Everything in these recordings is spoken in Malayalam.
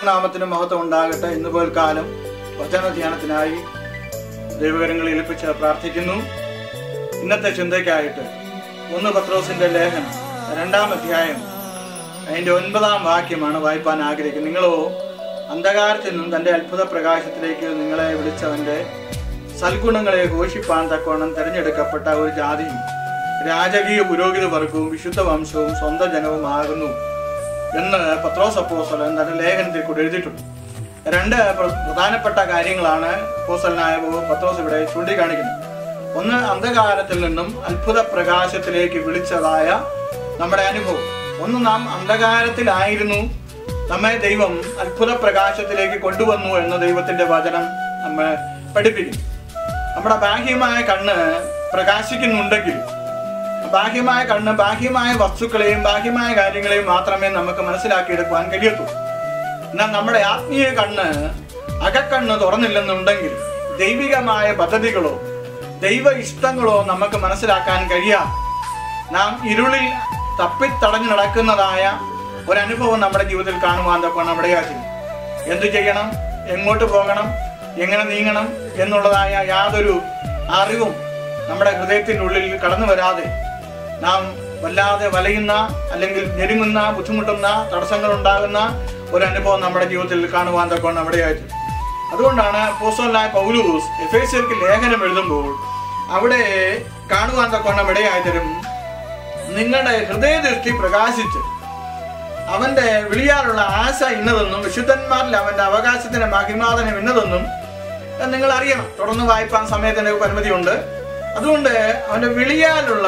നാമത്തിന് മഹത്വം ഉണ്ടാകട്ടെ ഇന്ന് പോൽക്കാലം വചന ധ്യാനത്തിനായി ദൈവകരങ്ങൾ ഏൽപ്പിച്ച് പ്രാർത്ഥിക്കുന്നു ഇന്നത്തെ ചിന്തയ്ക്കായിട്ട് ഒന്ന് പത്രോസിന്റെ ലേഖനം രണ്ടാം അധ്യായം അതിന്റെ ഒൻപതാം വാക്യമാണ് വായിപ്പാൻ ആഗ്രഹിക്കുന്നത് നിങ്ങളോ അന്ധകാരത്തിൽ നിന്നും തന്റെ അത്ഭുത പ്രകാശത്തിലേക്ക് നിങ്ങളെ വിളിച്ചവന്റെ സൽഗുണങ്ങളെ ഘോഷിപ്പാൻ തക്കവണ്ണം തിരഞ്ഞെടുക്കപ്പെട്ട ഒരു ജാതിയും രാജകീയ പുരോഹിത വർഗവും വിശുദ്ധ വംശവും സ്വന്തം ജനവും ആകുന്നു എന്ന് പത്രോസ് അപ്പോസ്തലൻ തന്റെ ലേഖനത്തിൽ കൂടെ എഴുതിയിട്ടുണ്ട് രണ്ട് പ്ര- പ്രധാനപ്പെട്ട കാര്യങ്ങളാണ് അപ്പോസ്തലനായ പത്രോസ് ഇവിടെ ചൂണ്ടിക്കാണിക്കുന്നത് ഒന്ന് അന്ധകാരത്തിൽ നിന്നും അത്ഭുത പ്രകാശത്തിലേക്ക് വിളിച്ചതായ നമ്മുടെ അനുഭവം ഒന്ന് നാം അന്ധകാരത്തിലായിരുന്നു നമ്മെ ദൈവം അത്ഭുത പ്രകാശത്തിലേക്ക് കൊണ്ടുവന്നു എന്ന ദൈവത്തിന്റെ വചനം നമ്മെ പഠിപ്പിക്കുന്നു നമ്മുടെ ബാഹ്യമായ കണ്ണ് പ്രകാശിക്കുന്നുണ്ടെങ്കിൽ ബാഹ്യമായ കണ്ണ് ബാഹ്യമായ വസ്തുക്കളെയും ബാഹ്യമായ കാര്യങ്ങളെയും മാത്രമേ നമുക്ക് മനസ്സിലാക്കിയെടുക്കുവാൻ കഴിയത്തുള്ളൂ എന്നാൽ നമ്മുടെ ആത്മീയ കണ്ണ് അകക്കണ്ണ് തുറന്നില്ലെന്നുണ്ടെങ്കിൽ ദൈവികമായ പദ്ധതികളോ ദൈവ ഇഷ്ടങ്ങളോ നമുക്ക് മനസ്സിലാക്കാൻ കഴിയാം നാം ഇരുളിൽ തപ്പിത്തടഞ്ഞു നടക്കുന്നതായ ഒരനുഭവം നമ്മുടെ ജീവിതത്തിൽ കാണുവാൻ തൊക്കെ നമ്മുടെ യാചന എന്തു ചെയ്യണം എങ്ങോട്ട് പോകണം എങ്ങനെ നീങ്ങണം എന്നുള്ളതായ യാതൊരു അറിവും നമ്മുടെ ഹൃദയത്തിൻ്റെ ഉള്ളിൽ കടന്നു വരാതെ നാം വല്ലാതെ വലയുന്ന അല്ലെങ്കിൽ ഞെരുങ്ങുന്ന ബുദ്ധിമുട്ടുന്ന തടസ്സങ്ങൾ ഉണ്ടാകുന്ന ഒരു അനുഭവം നമ്മുടെ ജീവിതത്തിൽ കാണുവാൻ തൊക്കെ നമ്മുടെ യാചന അതുകൊണ്ടാണ് പോസ്റ്റലായ പൗലൂസ് എഫേസിയർക്ക് ലേഖനം എഴുതുമ്പോൾ അവിടെ കാണുവാൻ തക്കവണ്ണം ഇടയായതരും നിങ്ങളുടെ ഹൃദയദൃഷ്ടി പ്രകാശിച്ച് അവന്റെ വിളിയാലുള്ള ആശ ഇന്നതെന്നും വിശുദ്ധന്മാരിൽ അവന്റെ അവകാശത്തിന്റെ മഹിമാതനം ഇന്നതെന്നും നിങ്ങൾ അറിയണം തുടർന്ന് വായിപ്പാൻ സമയത്തിന്റെ പരിമിതിയുണ്ട് അതുകൊണ്ട് അവന്റെ വിളിയാലുള്ള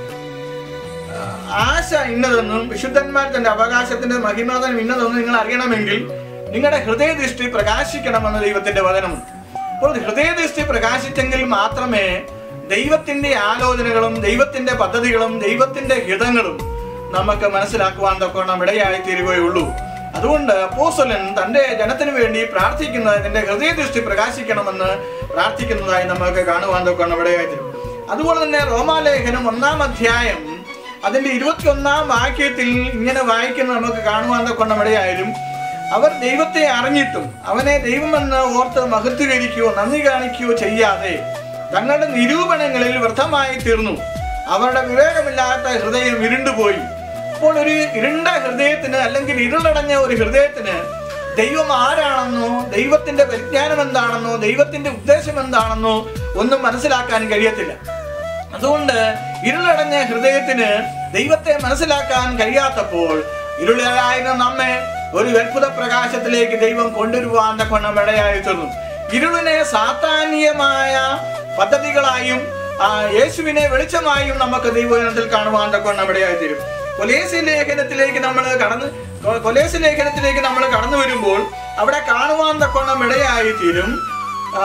ആ, ആശ ഇന്നതെന്നും വിശുദ്ധന്മാർ തന്റെ അവകാശത്തിന്റെ മഹിമാതനം ഇന്നതെന്നും നിങ്ങൾ അറിയണമെങ്കിൽ നിങ്ങളുടെ ഹൃദയദൃഷ്ടി പ്രകാശിക്കണമെന്ന് ദൈവത്തിന്റെ വചനമുണ്ട് അപ്പോൾ ഹൃദയദൃഷ്ടി പ്രകാശിച്ചെങ്കിൽ മാത്രമേ ദൈവത്തിന്റെ ആലോചനകളും ദൈവത്തിന്റെ പദ്ധതികളും ദൈവത്തിന്റെ ഹിതങ്ങളും നമുക്ക് മനസ്സിലാക്കുവാൻ തൊക്കെ ഇടയായി തീരുകയുള്ളൂ അതുകൊണ്ട് അപ്പോസ്തലൻ തന്റെ ജനത്തിന് വേണ്ടി പ്രാർത്ഥിക്കുന്നതിന്റെ ഹൃദയദൃഷ്ടി പ്രകാശിക്കണമെന്ന് പ്രാർത്ഥിക്കുന്നതായി നമുക്ക് കാണുവാൻ തൊക്കെ ഇടയായി തീരും അതുപോലെ തന്നെ റോമാലേഖനം ഒന്നാം അധ്യായം അതിന്റെ ഇരുപത്തിയൊന്നാം വാക്യത്തിൽ ഇങ്ങനെ വായിക്കുന്ന നമുക്ക് കാണുവാൻ തൊക്കെ ഇടയായാലും അവർ ദൈവത്തെ അറിഞ്ഞിട്ടും അവനെ ദൈവമെന്ന് ഓർത്ത് മഹത്വീകരിക്കുകയോ നന്ദി കാണിക്കുകയോ ചെയ്യാതെ തങ്ങളുടെ നിരൂപണങ്ങളിൽ വ്യർത്ഥമായി തീർന്നു അവരുടെ വിവേകമില്ലാത്ത ഹൃദയം ഇരുണ്ടുപോയി അപ്പോൾ ഒരു ഇരുണ്ട ഹൃദയത്തിന് അല്ലെങ്കിൽ ഇരുളടഞ്ഞ ഒരു ഹൃദയത്തിന് ദൈവം ആരാണെന്നോ ദൈവത്തിന്റെ പരിജ്ഞാനം എന്താണെന്നോ ദൈവത്തിന്റെ ഉദ്ദേശം എന്താണെന്നോ ഒന്നും മനസ്സിലാക്കാൻ കഴിയത്തില്ല അതുകൊണ്ട് ഇരുളടഞ്ഞ ഹൃദയത്തിന് ദൈവത്തെ മനസ്സിലാക്കാൻ കഴിയാത്തപ്പോൾ ഇരുളിലായിരുന്ന നമ്മെ ഒരു അത്ഭുത പ്രകാശത്തിലേക്ക് ദൈവം കൊണ്ടുവരുവാൻ കൊണ്ണം ഇടയായി തീർന്നു ഇരുളിനെ സാത്താനീയമായ പദ്ധതികളായും ആ, യേശുവിനെ വെളിച്ചമായും നമുക്ക് ദൈവജനത്തിൽ കാണുവാൻ കൊണ്ണം ഇടയായി തീരും കൊലേസി ലേഖനത്തിലേക്ക് നമ്മൾ കടന്ന് കൊ- കൊലേസി ലേഖനത്തിലേക്ക് നമ്മൾ കടന്നു വരുമ്പോൾ അവിടെ കാണുവാൻ തക്കോണം ഇടയായി തീരും ആ,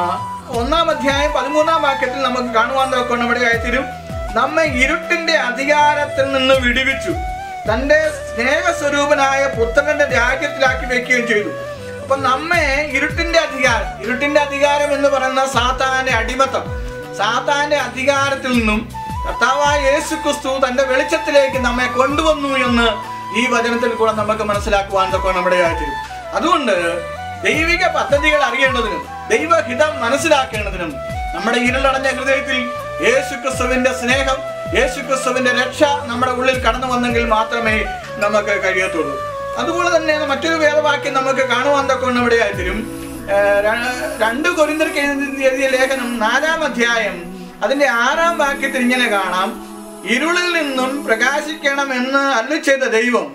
ഒന്നാം അധ്യായം പതിമൂന്നാം വാക്യത്തിൽ നമുക്ക് കാണുവാൻ തക്കോണം ഇടയായി തീരും നമ്മെ ഇരുട്ടിന്റെ അധികാരത്തിൽ നിന്ന് വിടുവിച്ചു തന്റെ സ്നേഹസ്വരൂപനായ പുത്രന്റെ രാജ്യത്തിലാക്കി വെക്കുകയും ചെയ്തു അപ്പൊ നമ്മെ ഇരുട്ടിന്റെ അധികാരം ഇരുട്ടിന്റെ അധികാരം എന്ന് പറയുന്ന സാത്താന്റെ അടിമത്തം സാത്താന്റെ അധികാരത്തിൽ നിന്നും കർത്താവായ യേശു ക്രിസ്തു തന്റെ വെളിച്ചത്തിലേക്ക് നമ്മെ കൊണ്ടുവന്നു എന്ന് ഈ വചനത്തിൽ കൂടെ നമുക്ക് മനസ്സിലാക്കുവാൻ തൊക്കെ നമ്മുടെ ആയിത്തീരും അതുകൊണ്ട് ദൈവിക പദ്ധതികൾ അറിയേണ്ടതിനും ദൈവഹിതം മനസ്സിലാക്കേണ്ടതിനും നമ്മുടെ ഇരുളടഞ്ഞ ഹൃദയത്തിൽ യേശു ക്രിസ്തുവിന്റെ സ്നേഹം യേശു ക്രിസ്തുവിന്റെ രക്ഷ നമ്മുടെ ഉള്ളിൽ കടന്നു വന്നെങ്കിൽ മാത്രമേ നമുക്ക് കഴിയത്തുള്ളൂ അതുപോലെ തന്നെ മറ്റൊരു വേദവാക്യം നമുക്ക് കാണുവാൻ തൊക്കെ നമ്മുടെ ആയിത്തീരും ഏഹ് ര- രണ്ട് കൊരിന്തർക്ക് എഴുതി- എഴുതിയ ലേഖനം നാലാം അധ്യായം അതിന്റെ ആറാം വാക്യത്തിൽ ഇങ്ങനെ കാണാം ഇരുളിൽ നിന്നും പ്രകാശിക്കണമെന്ന് അല്ലു ചെയ്ത ദൈവം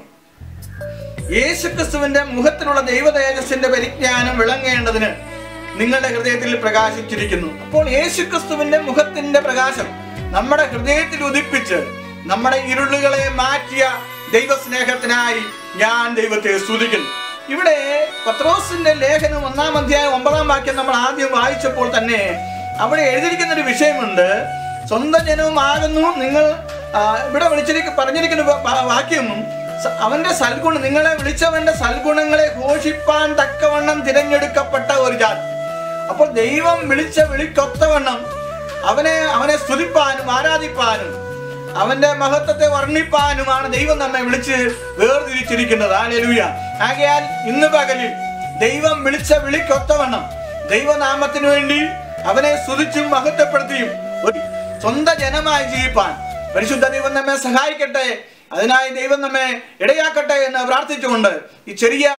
യേശുക്രിസ്തുവിന്റെ മുഖത്തിലുള്ള ദൈവ തേജസ്സിന്റെ പരിജ്ഞാനം വിളങ്ങേണ്ടതിന് നിങ്ങളുടെ ഹൃദയത്തിൽ പ്രകാശിച്ചിരിക്കുന്നു അപ്പോൾ യേശുക്രിസ്തുവിന്റെ മുഖത്തിന്റെ പ്രകാശം നമ്മുടെ ഹൃദയത്തിൽ ഉദിപ്പിച്ച് നമ്മുടെ ഇരുളുകളെ മാറ്റിയ ദൈവസ്നേഹത്തിനായി ഞാൻ ദൈവത്തെ സ്തുതിക്കുന്നു ഇവിടെ പത്രോസിന്റെ ലേഖനം ഒന്നാം അധ്യായം ഒമ്പതാം വാക്യം നമ്മൾ ആദ്യം വായിച്ചപ്പോൾ തന്നെ അവിടെ എഴുതിയിരിക്കുന്ന ഒരു വിഷയമുണ്ട് സ്വന്തം ജനവുമാകുന്നു നിങ്ങൾ ആ, ഇവിടെ വിളിച്ചിരിക്ക പറഞ്ഞിരിക്കുന്ന വ- വ- വാക്യം സ- അവന്റെ സൽഗുണം നിങ്ങളെ വിളിച്ചവന്റെ സൽഗുണങ്ങളെ ഘോഷിപ്പാൻ തക്കവണ്ണം തിരഞ്ഞെടുക്കപ്പെട്ട ഒരു ജാതി അപ്പോൾ ദൈവം വിളിച്ച വിളിക്കൊത്തവണ്ണം അവനെ അവനെ സ്തുതിപ്പാനും ആരാധിപ്പാനും അവന്റെ മഹത്വത്തെ വർണ്ണിപ്പാനുമാണ് ദൈവം നമ്മെ വിളിച്ച് വേർതിരിച്ചിരിക്കുന്നത് ആലലൂയ ആകയാൽ ഇന്ന് പകലിൽ ദൈവം വിളിച്ച വിളിക്കൊത്തവണ്ണം ദൈവനാമത്തിന് വേണ്ടി അവനെ സ്തുതിച്ചും മഹത്വപ്പെടുത്തിയും ഒരു സ്വന്തം ജനമായി ജീവിപ്പാൻ പരിശുദ്ധ ദൈവം നമ്മെ സഹായിക്കട്ടെ അതിനായി ദൈവം നമ്മെ ഇടയാക്കട്ടെ എന്ന് പ്രാർത്ഥിച്ചുകൊണ്ട് ഈ ചെറിയ